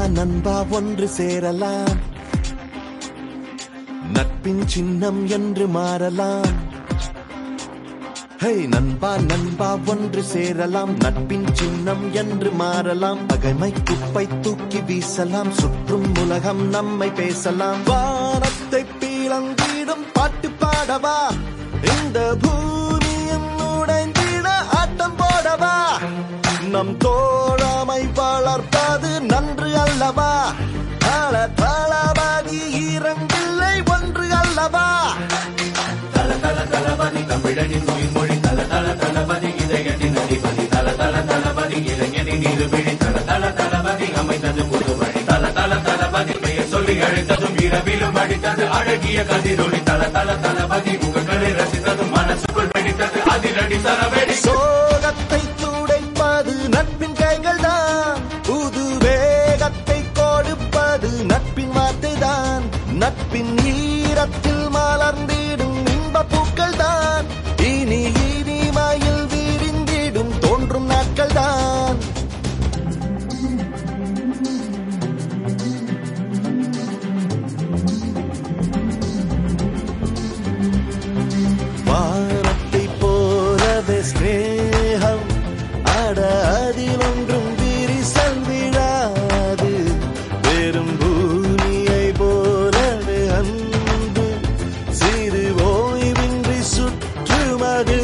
நண்பா ஒன்று சேரலாம் நட்பின் சின்னம் என்று மாறலாம் ஹே நண்பா நண்பா ஒன்று சேரலாம் நட்பின் சின்னம் என்று மாறலாம் பகைமை குப்பை தூக்கி வீசலாம் சுற்றும் உலகம் நம்மை பேசலாம் வானத்தை பீளங்கிடும் பாட்டு பாடவா இந்த பூமியும் உடைந்திட ஆட்டம் போடவா நம் தோழமை வளர்ப்பது நன்று அல்லவா தள தளபதி இரண்டில்லை ஒன்று அல்லவா சோகத்தை துடைப்பது நட்பின் கைகள் தான் புது வேகத்தை கொடுப்பது நட்பின் வார்த்தை தான் நட்பின் ஈரத்தில் மலர்ந்திடும் இன்ப பூக்கள் தான் இனி இனிமையில் விரிந்திடும் தோன்றும் நாட்கள் தான் வானத்தை போலவே ஸ்நேகம் அட அதில் ஒன்றும் விரிசல் விழாது வெறும் பூமியை போலவே அன்பு சிறு ஓய்வின்றி சுற்றுமது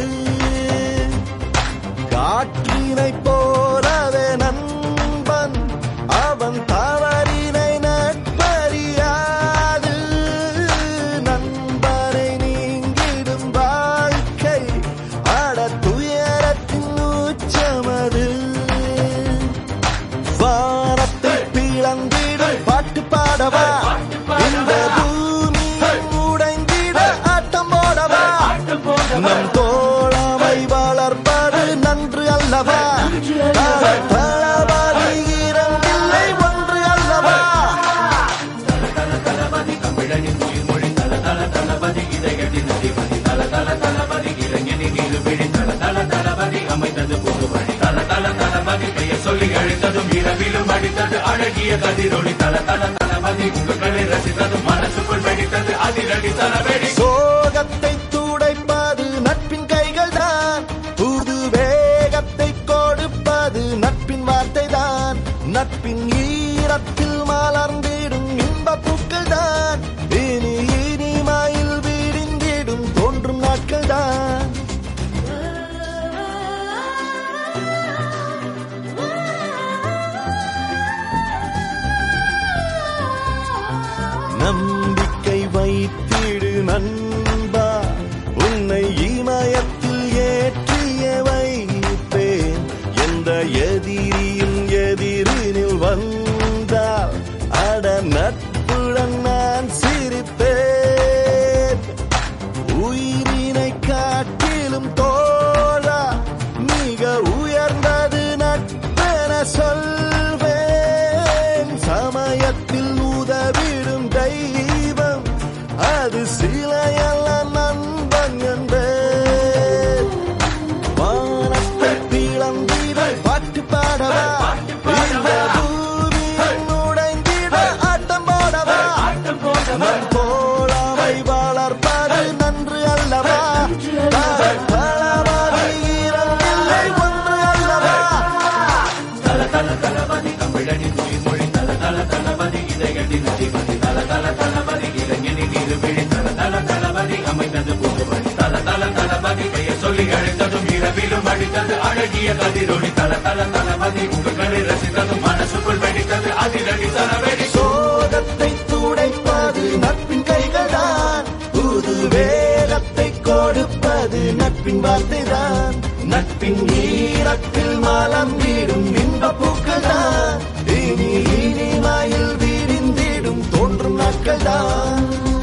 காற்றினை போலவே நண்பன் அவன் தவறினை நட்பறியாது நண்பரை நீங்கிடும் வாழ்க்கை அட துயரத்தின் உச்சமது வானத்தை பிளந்திடும் பாட்டு பாடவா இந்த பூமி உடைந்திட ஆட்டம் போடவா நம் தோழமை வளர்ப்பது நன்று அல்லவா தளபதி இரண்டில்லை ஒன்று அல்லவா சோகத்தை துடைப்பது நட்பின் கைகள் தான் புது வேகத்தை கொடுப்பது நட்பின் வார்த்தை தான் நட்பின் ஈரத்தில் மலர்ந்திடும் இன்ப பூக்கள் தான் இனி இனிமையில் விரிந்திடும் தோன்றும் நாட்கள் தான் நம்பிக்கை வைத்திடு நண்பா உன்னை இமயத்தில் ஏற்றிய வைப்பேன் எந்த எதிரியும் எதிரினில் வந்தால் அட நட்புடன் நான் சிரிப்பேன் உயிரினை காட்டிலும் தோழா மிக உயர்ந்தது நட்பென சொல்வேன் சமயத்தில் உதவிடும் தெய்வம் அது சிலையல்ல நண்பன் என்பேன் வானத்தை பிளந்திட பாட்டு பாடவா இந்த பூமி உடைந்திட ஆட்டம் போடவா நம் தோழமை வளர்ப்பது நன்று அல்லவா தளபதி இரண்டில்லை ஒன்று அல்லவா சோகத்தை துடைப்பது நட்பின் கைகள் தான் புது வேகத்தை கொடுப்பது நட்பின் வார்த்தை தான் நட்பின் ஈரத்தில் மலம் வீடும் இன்ப பூக்கள் தான் இனி இனிமையில் விரிந்திடும் தோன்றும் நாட்கள் தான்